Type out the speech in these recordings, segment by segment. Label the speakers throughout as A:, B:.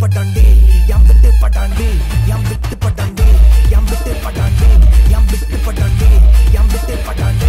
A: பட்டாண்டி M விட்டு பட்டாண்டி M விட்டு பட்டாண்டி M விட்டு பட்டாண்டி எம் விட்டு பட்டாண்டி எம் விட்டு பட்டாண்டி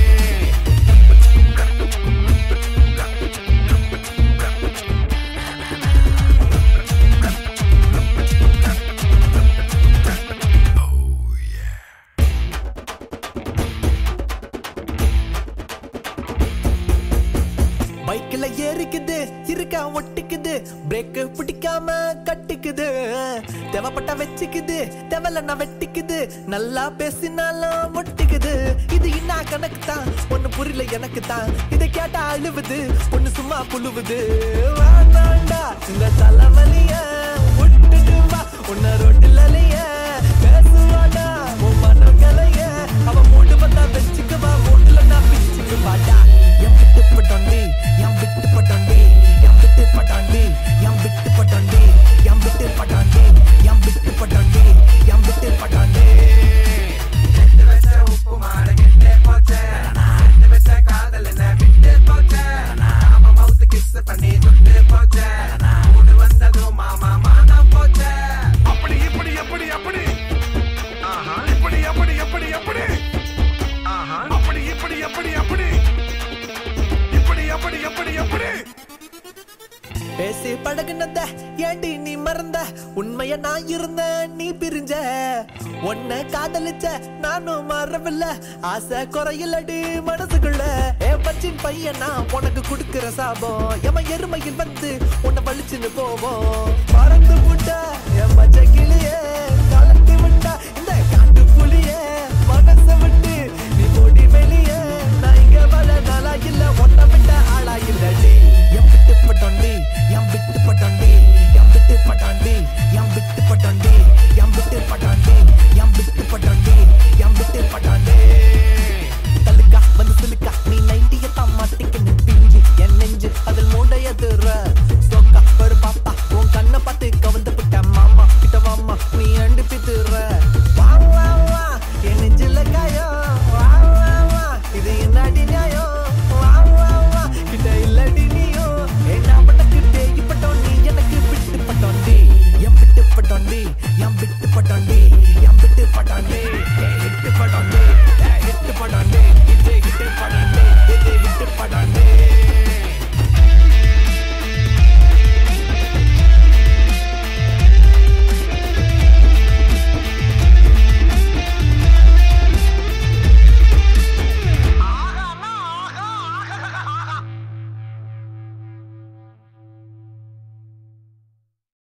A: பைக்ல ஏறிக்குது இருக்க ஒட்டிக்குது பிரேக் பிடிக்காம கட்டிக்குது தேவைப்பட்ட வச்சுக்குது தேவையில்ல வெட்டிக்குது நல்லா பேசினாலும் ஒட்டிக்குது இது இன்னா கணக்கு தான் ஒண்ணு புரியல எனக்கு தான் இதை கேட்டா அழுவுது ஒண்ணு சும்மா புழுவுது வேண்டாண்டா இந்த தலைவலிய விட்டுட்டு வா உன்ன ரோட்டில் அலைய பேசுவாடா உன் மனம் கலைய அவ மூடு வந்தா வச்சுக்குவா மூட்டுல நான் பிச்சுக்கு வாடா என் விட்டு பட்டாண்டி என் விட்டு பட்டாண்டி என் விட்டு பட்டாண்டி என் விட்டு பட்டாண்டி என் விட்டு பட்டாண்டி என் விட்டு பட்டாண்டி என் விட்டு பட்டாண்டி
B: அப்படி இப்படி எப்படி எப்படி இப்படி எப்படி எப்படி எப்படி அப்படி இப்படி எப்படி எப்படி இப்படி எப்படி எப்படி எப்படி
A: பேசி பழகுனத ஏண்டி நீ மறந்த உண்மைய நான் இருந்த நீ பிரிஞ்ச உன்னை காதலிச்ச நானும் மறவில்ல ஆசை குறையிலடி மனசுக்குள்ள ஏ பச்சின் பையன் நான் உனக்கு கொடுக்கிற சாபம் எம எருமையில் வந்து உன்னை வலிச்சுன்னு போவோம் மறந்து விட்டா என் பச்சை கிளியே கலட்டி விட்டா இந்த காட்டு புலியே மனசை விட்டு நீ ஓடி வெளியே நான் இங்க வள நாளா இல்ல ஒன்ன விட்ட ஆளா இல்லடி என் விட்டு பட்டாண்டி என் விட்டு பட்டாண்டி